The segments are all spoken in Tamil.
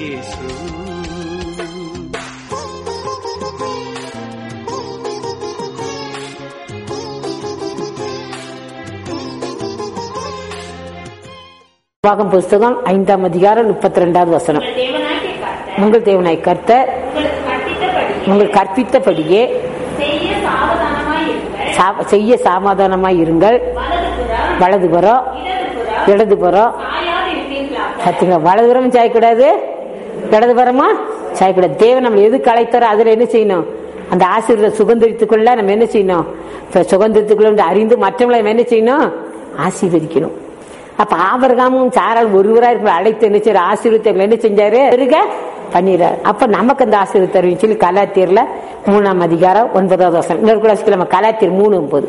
இயேசு உபாகம் புஸ்தகம் ஐந்தாம் அதிகாரம் முப்பத்தி ரெண்டாவது வசனம் உங்கள் தேவனாகிய கர்த்தர் உங்கள் தேவனாய் கர்த்தர் உங்களுக்கு கற்பித்தபடி உங்கள் கற்பித்தபடியே செய்ய சாவதானமாய் இருங்கள் சா- செய்ய சமாதானமாய் இருங்கள் வலதுபுறம் வலதுபுறம் இடதுபுறம் இடதுபுறம் சாயாது இருப்பீர்களாக பார்த்தீங்களா வலதுபுறம் சாயக்கூடாது இடதுபுறமா சாயக்கூடாது தேவன் நம்ம எதுக்கு அழைத்தாரோ அதுல என்ன செய்யணும் அந்த ஆசீர்வாத சுதந்திரத்துக்குள்ள நம்ம என்ன செய்யணும் இப்ப சுதந்திரத்துக்குள்ள அறிந்து மற்றவங்களை நம்ம என்ன செய்யணும் ஆசீர்வதிக்கணும் அப்ப ஆபரகாமும் சாரால் ஒருவரா இருக்கிற அழைத்து என்ன செய்யற ஆசீர்வத்தை என்ன செஞ்சாரு இருக்க பண்ணிடுறாரு அப்ப நமக்கு அந்த ஆசீர்வாதம் தருவின்னு சொல்லி கலாத்தீர்ல மூணாம் அதிகாரம் ஒன்பதாவது வருஷம் இன்னொரு கூட நம்ம கலாத்தீர் மூணு ஒன்பது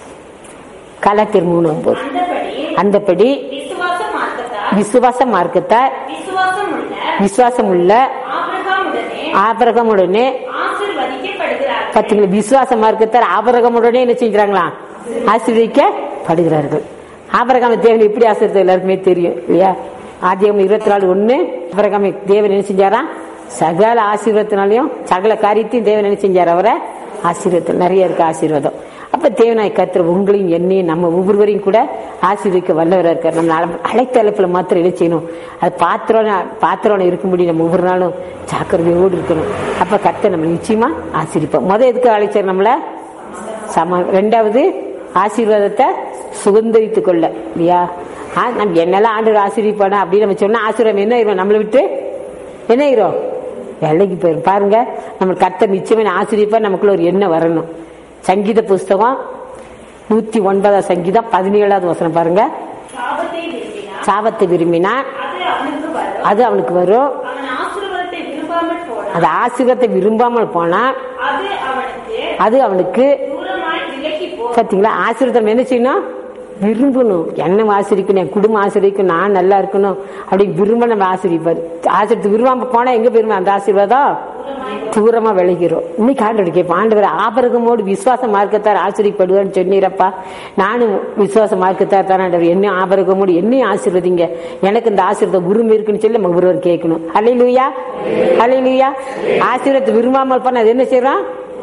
கலாத்தீர் மூணு ஒன்பது அந்தபடி அந்தபடி விசுவாச மார்க்கத்தால் விசுவாச மார்க்கத்தார் விசுவாசம் உள்ள விசுவாசம் உள்ள ஆபிரகாமுடனே ஆபரகமுடனே ஆசிர்வதிக்கப்படுகிறார்கள் பார்த்தீங்களா விசுவாச மார்க்கத்தார் ஆபரகமுடனே என்ன செஞ்சாங்களா ஆசீர்வதிக்கப்படுகிறார்கள் ஆபரகாம தேவன் எப்படி ஆசீர்வதித்தார் எல்லாருக்குமே தெரியும் இல்லையா ஆதியம் இருபத்தி நாலு ஒண்ணு ஆபரகாம தேவன் என்ன செஞ்சாரா சகல ஆசீர்வாதத்தினாலையும் சகல காரியத்தையும் தேவன் என்ன செஞ்சார் அவரை ஆசீர்வாதம் நிறைய இருக்கு ஆசீர்வாதம் அப்ப தேவனாய் கத்திர உங்களையும் என்னையும் நம்ம ஒவ்வொருவரையும் கூட ஆசீர்வதிக்க வல்லவரா இருக்கார் நம்ம அழ- அழைத்த அழைப்புல மாத்திரம் என்ன செய்யணும் அது பாத்திரம் பாத்திரம் இருக்கும்படி நம்ம ஒவ்வொரு நாளும் ஜாக்கிரதையோடு இருக்கணும் அப்ப கத்த நம்ம நிச்சயமா ஆசீர்விப்போம் முத எதுக்கு அழைச்சார் நம்மள சம ரெண்டாவது ஆசீர்வாதத்தை சுதந்திரித்துக் கொள்ள இல்லையா ஆ, நம்ம என்னெல்லாம் ஆண்டு ஆசீர்விப்பானா அப்படின்னு நம்ம சொன்னா ஆசீர்வாதம் என்ன ஆயிரும் நம்மளை விட்டு என்ன ஆயிரும் வேலைக்கு போயிரும் பாருங்க நம்ம கர்த்தர் நிச்சயமா ஆசிரியப்பா நமக்குள்ள ஒரு எண்ணம் வரணும் சங்கீத புஸ்தகம் நூத்தி ஒன்பதாம் சங்கீதம் பதினேழாவது வசனம் பாருங்க சாபத்தை விரும்பினார் சாபத்தை விரும்பினா அது அவனுக்கு வரும் அது அவனுக்கு வரும் அவன் ஆசீர்வாதத்தை விரும்பாமல் போனான் அந்த ஆசீர்வாதத்தை விரும்பாமல் போனா அது அவனுக்கு அது அவனுக்கு தூரமாய் விலகி போ பாத்தீங்களா ஆசீர்வாதம் என்ன செய்யணும் விரும்பணும் என்ன ஆசிரிக்கணும் என் குடும்பம் ஆசிரியக்கும் நான் நல்லா இருக்கணும் அப்படி விரும்ப நம்ம ஆசிரிப்பாரு ஆசிரியத்து விரும்பாம போனா எங்க போயிருமே அந்த ஆசீர்வாதம் தூரமா விளைகிறோம் இன்னைக்கு ஆண்டோட கேட்போம் ஆண்டவர் ஆபரகமோடு விசுவாச மார்க்கத்தார் ஆசிரியப்படுவார்னு சொன்னீரப்பா நானும் விசுவாச மார்க்கத்தார் தான் ஆண்டவர் என்ன ஆபரகமோடு என்னையும் ஆசீர்வதிங்க எனக்கு இந்த ஆசீர்வாதம் உரிமை இருக்குன்னு சொல்லி நம்ம ஒருவர் கேட்கணும் அலையிலுயா அலையிலுயா ஆசீர்வாதத்தை விரும்பாமல் போனா அது என்ன செய்யறோம்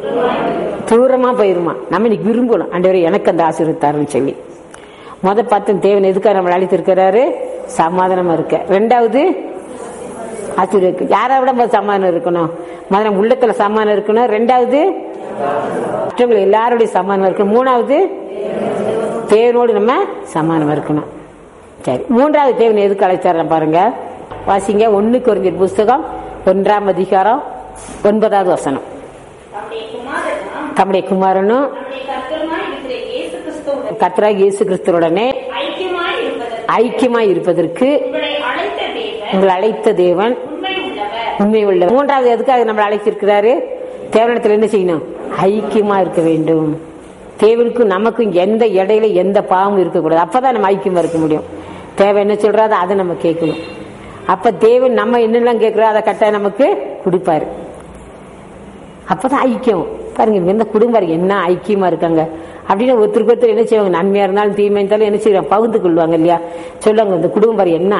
தூரமா போயிருமா நம்ம இன்னைக்கு விரும்பணும் ஆண்டவரே எனக்கு அந்த ஆசீர்வத்தாருன்னு சொல்லி முத பார்த்து தேவன் எதுக்காக நம்மளை அழைத்திருக்கிறாரு சமாதானமா இருக்க ரெண்டாவது ஆசீர்வதிக்கு யாரை விட முதல்ல சமாதானம் இருக்கணும் முதல்ல நம்ம உள்ளத்துல சமாதானம் இருக்கணும் ரெண்டாவது மற்றவங்க எல்லாருடைய சமாதானம் இருக்கணும் மூணாவது தேவனோடு நம்ம சமாதானம் இருக்கணும் சரி மூன்றாவது தேவன் எதுக்கு அழைச்சாரு பாருங்க வாசிங்க ஒண்ணு குறைஞ்சர் புஸ்தகம் ஒன்றாம் அதிகாரம் ஒன்பதாவது வசனம் தம்முடைய குமாரனும் தம்முடைய குமாரனும் நம்முடைய கர்த்தருமாய் இருக்கிற இயேசு கிறிஸ்துவுடன் கத்ராக இயேசு கிறிஸ்துவுடனே ஐக்கியமாய் இருப்பதற்கு ஐக்கியமாய் இருப்பதற்கு உங்களை அழைத்த தேவன் உங்களை அழைத்த தேவன் உண்மை உள்ளவர் உண்மை உள்ள மூன்றாவது எதுக்காக நம்மளை அழைச்சிருக்கிறாரு தேவனிடத்துல என்ன செய்யணும் ஐக்கியமா இருக்க வேண்டும் தேவனுக்கும் நமக்கும் எந்த இடையில எந்த பாவமும் இருக்கக்கூடாது அப்பதான் நம்ம ஐக்கியமா இருக்க முடியும் தேவை என்ன சொல்றாதோ அதை நம்ம கேட்கணும் அப்ப தேவன் நம்ம என்னெல்லாம் கேட்கிறோம் அதை கட்டாயம் நமக்கு கொடுப்பாரு அப்பதான் ஐக்கியம் பாருங்க இவங்க இந்த குடும்பம் என்ன ஐக்கியமா இருக்காங்க அப்படின்னு ஒருத்தருக்கு ஒருத்தர் என்ன செய்வாங்க நன்மையா இருந்தாலும் தீமை இருந்தாலும் என்ன செய்வாங்க பகிர்ந்து கொள்வாங்க இல்லையா சொல்லுவாங்க இந்த குடும்பம் பாரு என்ன